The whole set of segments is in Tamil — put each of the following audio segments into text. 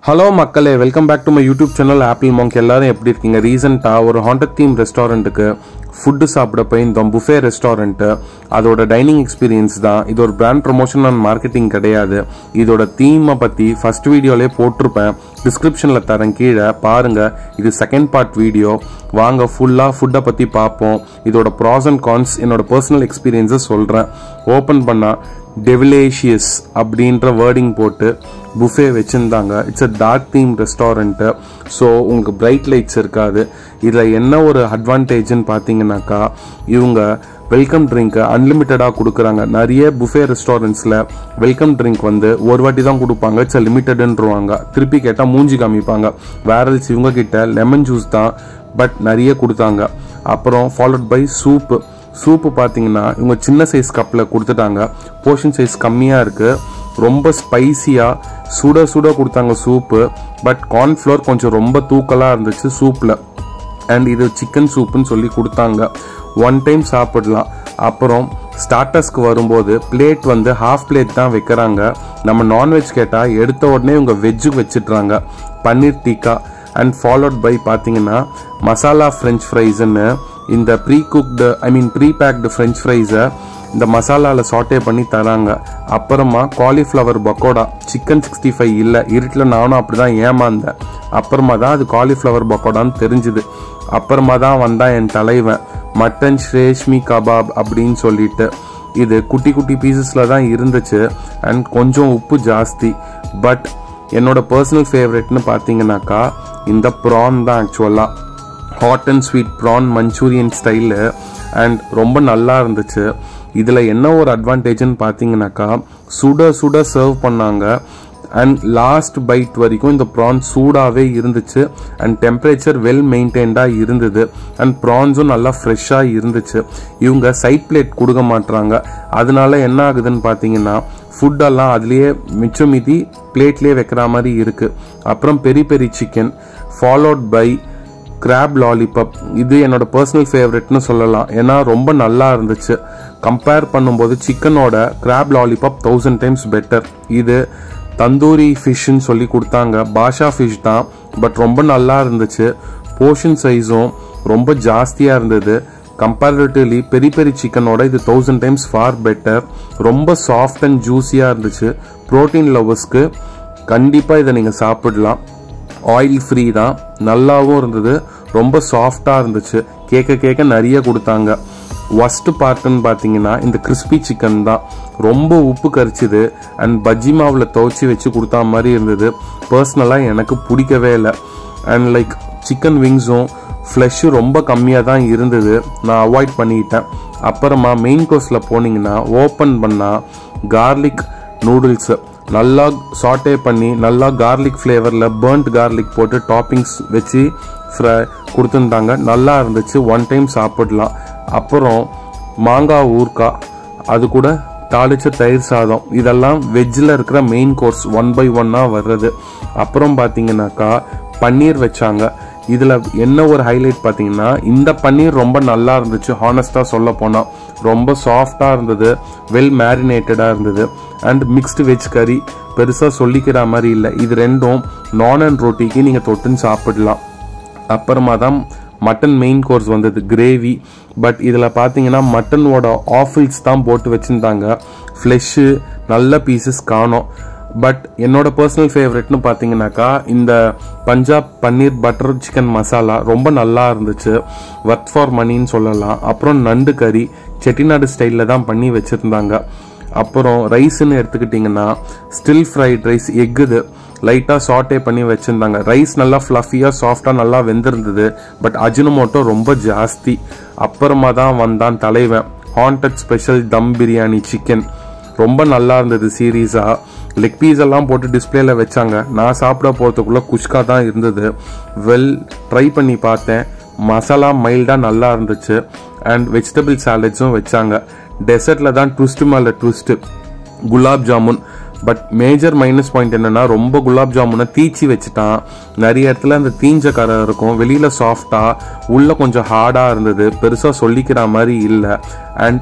ஹலோ மக்களே welcome back to my YouTube channel Apple Monk எல்லாரும் எப்படி இருக்கீங்க ரீசெண்டாக ஒரு ஹாண்டட் தீம் ரெஸ்டாரண்ட்டுக்கு ஃபுட்டு சாப்பிட போயிருந்தோம் புஃபே ரெஸ்டாரண்ட்டு அதோட டைனிங் எக்ஸ்பீரியன்ஸ் தான் இது ஒரு பிராண்ட் ப்ரொமோஷன் அண்ட் மார்க்கெட்டிங் கிடையாது இதோட தீமை பற்றி ஃபர்ஸ்ட் வீடியோலே போட்டிருப்பேன் டிஸ்கிரிப்ஷனில் தரேன் கீழே பாருங்க இது செகண்ட் பார்ட் வீடியோ வாங்க ஃபுல்லாக ஃபுட்டை பற்றி பார்ப்போம் இதோட ப்ராஸ் அண்ட் கான்ஸ் என்னோட பர்சனல் எக்ஸ்பீரியன்ஸை சொல்கிறேன் ஓப்பன் பண்ணால் டெவிலேஷியஸ் அப்படின்ற வேர்டிங் போட்டு புஃபே வச்சுருந்தாங்க it's a dark theme restaurant so உங்களுக்கு பிரைட் லைட்ஸ் இருக்காது இதில் என்ன ஒரு அட்வான்டேஜ்னு பார்த்தீங்கன்னாக்கா இவங்க வெல்கம் ட்ரிங்க்கு அன்லிமிட்டடாக கொடுக்குறாங்க நிறைய புஃபே ரெஸ்டாரண்ட்ஸில் வெல்கம் ட்ரிங்க் வந்து ஒரு வாட்டி தான் கொடுப்பாங்க இட்ஸ் லிமிட்டடுன்றவாங்க திருப்பி கேட்டால் மூஞ்சி காமிப்பாங்க வேற இவங்க கிட்ட லெமன் ஜூஸ் தான் பட் நிறைய கொடுத்தாங்க அப்புறம் ஃபாலோட் பை சூப்பு சூப்பு பார்த்தீங்கன்னா இவங்க சின்ன சைஸ் கப்பில் கொடுத்துட்டாங்க போர்ஷன் சைஸ் கம்மியாக இருக்குது ரொம்ப ஸ்பைசியாக சுட சுட கொடுத்தாங்க சூப்பு பட் கார்ன்ஃப்ளவர் கொஞ்சம் ரொம்ப தூக்கலாக இருந்துச்சு சூப்பில் அண்ட் இது சிக்கன் சூப்புன்னு சொல்லி கொடுத்தாங்க ஒன் டைம் சாப்பிடலாம் அப்புறம் ஸ்டார்டர்ஸ்க்கு வரும்போது பிளேட் வந்து ஹாஃப் பிளேட் தான் வைக்கிறாங்க நம்ம நான்வெஜ் கேட்டால் எடுத்த உடனே இவங்க வெஜ்ஜுக்கு வச்சிட்றாங்க paneer tikka and followed by பார்த்தீங்கன்னா மசாலா ஃப்ரெஞ்ச் ஃப்ரைஸ்ன்னு இந்த pre cooked I mean pre baked French ஃப்ரைஸை இந்த மசாலாவில் சாட்டே பண்ணி தராங்க அப்புறமா cauliflower pakoda chicken sixty five இல்லை இருட்டில் நானும் அப்படி தான் ஏமாந்தேன் அப்புறமா தான் அது காலிஃப்ளவர் பக்கோடான்னு தெரிஞ்சுது அப்புறமா தான் வந்தான் என் தலைவன் மட்டன் ரேஷ்மி கபாப் அப்படின்னு சொல்லிட்டு இது குட்டி குட்டி பீசஸில் தான் இருந்துச்சு அண்ட் கொஞ்சம் உப்பு ஜாஸ்தி பட் என்னோட பர்சனல் ஃபேவரெட்னு பார்த்தீங்கன்னாக்கா இந்த ப்ரான் தான் ஆக்சுவலாக hot and sweet prawn Manchurian style and ரொம்ப நல்லா இருந்துச்சு இதில் என்ன ஒரு அட்வான்டேஜ்னு பார்த்தீங்கன்னாக்கா சுட சுட சர்வ் பண்ணாங்க அண்ட் லாஸ்ட் பைட் வரைக்கும் இந்த ப்ரான் சூடாகவே இருந்துச்சு அண்ட் டெம்பரேச்சர் வெல் மெயின்டைன்டாக இருந்தது அண்ட் ப்ரான்ஸும் நல்லா ஃப்ரெஷ்ஷாக இருந்துச்சு இவங்க சைட் பிளேட் கொடுக்க மாட்டுறாங்க அதனால என்ன ஆகுதுன்னு பார்த்தீங்கன்னா ஃபுட்டெல்லாம் அதுலேயே மிச்சம் மீதி பிளேட்லேயே வைக்கிற மாதிரி இருக்குது அப்புறம் peri peri chicken followed by crab lollipop இது என்னோட பர்சனல் ஃபேவரெட்னு சொல்லலாம் ஏன்னா ரொம்ப நல்லா இருந்துச்சு கம்பேர் பண்ணும்போது சிக்கனோட crab lollipop thousand times better இது தந்தூரி ஃபிஷ்ஷுன்னு சொல்லி கொடுத்தாங்க பாஷா ஃபிஷ் தான் பட் ரொம்ப நல்லா இருந்துச்சு போர்ஷன் சைஸும் ரொம்ப ஜாஸ்தியாக இருந்தது கம்பேரிட்டிவ்லி பெரி பெரி சிக்கனோட இது தௌசண்ட் டைம்ஸ் ஃபார் பெட்டர் ரொம்ப சாஃப்ட் அண்ட் ஜூஸியாக இருந்துச்சு ப்ரோட்டீன் லவர்ஸ்க்கு கண்டிப்பாக இதை நீங்கள் சாப்பிடலாம் ஆயில் ஃப்ரீ தான் நல்லாவும் இருந்தது ரொம்ப சாஃப்டாக இருந்துச்சு கேட்க கேட்க நிறைய கொடுத்தாங்க ஒஸ்ட் பார்ட்டுன்னு பார்த்தீங்கன்னா இந்த கிறிஸ்பி சிக்கன் தான் ரொம்ப உப்பு கரிச்சுது அண்ட் பஜ்ஜி மாவில் துவச்சி வச்சு கொடுத்தா மாதிரி இருந்தது பர்சனலாக எனக்கு பிடிக்கவே இல்லை அண்ட் லைக் சிக்கன் விங்ஸும் ஃப்ளெஷ்ஷும் ரொம்ப கம்மியாக தான் இருந்தது நான் அவாய்ட் பண்ணிக்கிட்டேன் அப்புறமா மெயின் கோர்ஸில் போனீங்கன்னா ஓப்பன் பண்ணால் கார்லிக் நூடுல்ஸு நல்லா சாட்டே பண்ணி நல்லா கார்லிக் ஃப்ளேவரில் பேர்ன்ட் கார்லிக் போட்டு டாப்பிங்ஸ் வச்சு ஃப்ரை கொடுத்துருந்தாங்க நல்லா இருந்துச்சு ஒன் டைம் சாப்பிடலாம் அப்புறம் மாங்காய் ஊறுக்காய் அது கூட தாளிச்ச தயிர் சாதம் இதெல்லாம் வெஜ்ஜில் இருக்கிற மெயின் கோர்ஸ் ஒன் பை ஒன்னாக வர்றது அப்புறம் பார்த்தீங்கன்னாக்கா பன்னீர் வச்சாங்க இதில் என்ன ஒரு ஹைலைட் பார்த்தீங்கன்னா இந்த பன்னீர் ரொம்ப நல்லா இருந்துச்சு ஹானஸ்டாக சொல்ல போனால் ரொம்ப சாஃப்டாக இருந்தது வெல் மேரினேட்டடாக இருந்தது அண்ட் மிக்ஸ்டு வெஜ் கறி பெருசாக சொல்லிக்கிற மாதிரி இல்லை இது ரெண்டும் நான் அண்ட் ரொட்டிக்கு நீங்கள் தொட்டுன்னு சாப்பிடலாம் அப்புறமா தான் மட்டன் மெயின் கோர்ஸ் வந்தது கிரேவி பட் இதில் பார்த்தீங்கன்னா மட்டனோட ஆஃபில்ஸ் தான் போட்டு வச்சுருந்தாங்க ஃப்ளெஷ்ஷு நல்ல பீசஸ் காணோம் பட் என்னோட பர்சனல் ஃபேவரெட்னு பார்த்தீங்கன்னாக்கா இந்த பஞ்சாப் பன்னீர் பட்டர் சிக்கன் மசாலா ரொம்ப நல்லா இருந்துச்சு ஒர்க் ஃபார் மணின்னு சொல்லலாம் அப்புறம் நண்டு கறி செட்டிநாடு ஸ்டைலில் தான் பண்ணி வச்சுருந்தாங்க அப்புறம் ரைஸ்ன்னு எடுத்துக்கிட்டிங்கன்னா ஸ்டில் ஃப்ரைட் ரைஸ் எக்குது லைட்டாக சாட்டே பண்ணி வச்சுருந்தாங்க ரைஸ் நல்லா ஃப்ளஃபியாக சாஃப்டாக நல்லா வெந்திருந்தது பட் அஜினமோட்டோ ரொம்ப ஜாஸ்தி அப்புறமா தான் வந்தான் தலைவன் haunted special dum biryani chicken ரொம்ப நல்லா இருந்தது சீரீஸாக லெக் பீஸ் எல்லாம் போட்டு டிஸ்பிளேல வச்சாங்க நான் சாப்பிட போகிறதுக்குள்ள குஷ்கா தான் இருந்தது வெல் ட்ரை பண்ணி பார்த்தேன் மசாலா மைல்டாக நல்லா இருந்துச்சு அண்ட் வெஜிடபிள் சாலட்ஸும் வச்சாங்க டெசர்ட்டில் தான் ட்விஸ்ட்டு மேலே twist gulab jamun but major minus point என்னன்னா ரொம்ப குலாப் ஜாமுனை தீச்சி வச்சுட்டான் நிறைய இடத்துல அந்த தீஞ்ச கரை இருக்கும் வெளியில் சாஃப்டாக உள்ளே கொஞ்சம் ஹார்டாக இருந்தது பெருசாக சொல்லிக்கிற மாதிரி இல்லை அண்ட்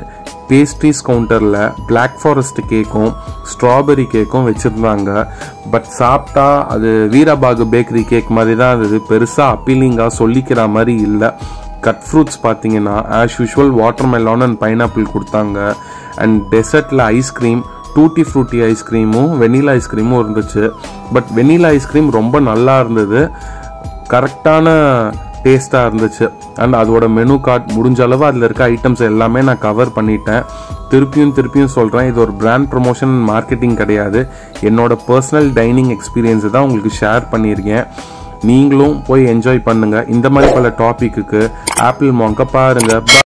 பேஸ்ட்ரீஸ் கவுண்டரில் Black ஃபாரஸ்ட் கேக்கும் ஸ்ட்ராபெரி கேக்கும் வச்சுருந்தாங்க பட் சாப்பிட்டா அது வீரபாகு பேக்கரி கேக் மாதிரி தான் இருந்தது பெருசாக அப்பீலிங்காக சொல்லிக்கிற மாதிரி இல்லை கட் ஃப்ரூட்ஸ் பார்த்தீங்கன்னா as usual watermelon and pineapple கொடுத்தாங்க அண்ட் டெசர்ட்டில் ஐஸ்கிரீம் டூட்டி ஃப்ரூட்டி ஐஸ்கிரீமும் வெனிலா ஐஸ்கிரீமும் இருந்துச்சு பட் வெனிலா ஐஸ்கிரீம் ரொம்ப நல்லா இருந்தது கரெக்டான டேஸ்ட்டாக இருந்துச்சு அண்ட் அதோட மெனு கார்ட் முடிஞ்ச அளவு அதில் இருக்க ஐட்டம்ஸ் எல்லாமே நான் கவர் பண்ணிட்டேன் திருப்பியும் திருப்பியும் சொல்கிறேன் இது ஒரு பிராண்ட் ப்ரொமோஷன் மார்க்கெட்டிங் கிடையாது என்னோட பர்சனல் டைனிங் எக்ஸ்பீரியன்ஸ் தான் உங்களுக்கு ஷேர் பண்ணியிருக்கேன் நீங்களும் போய் என்ஜாய் பண்ணுங்கள் இந்த மாதிரி பல டாப்பிக்கு ஆப்பிள் மாங்க பாருங்கள்